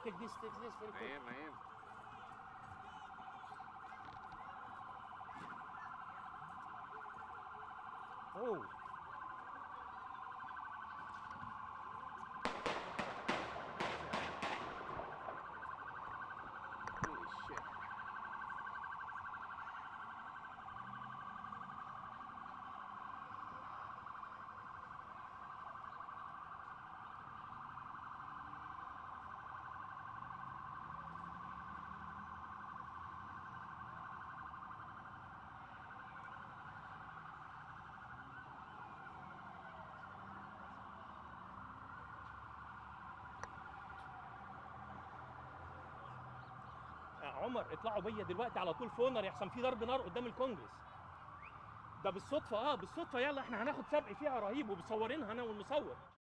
take this, take this very I quick. am, I am. Oh. Holy shit. يا عمر اطلعوا بيا دلوقتي على طول فونر يحسن في ضرب نار قدام الكونجرس ده بالصدفه اه بالصدفه يلا احنا هناخد سبق فيها رهيب ومصورينها انا والمصور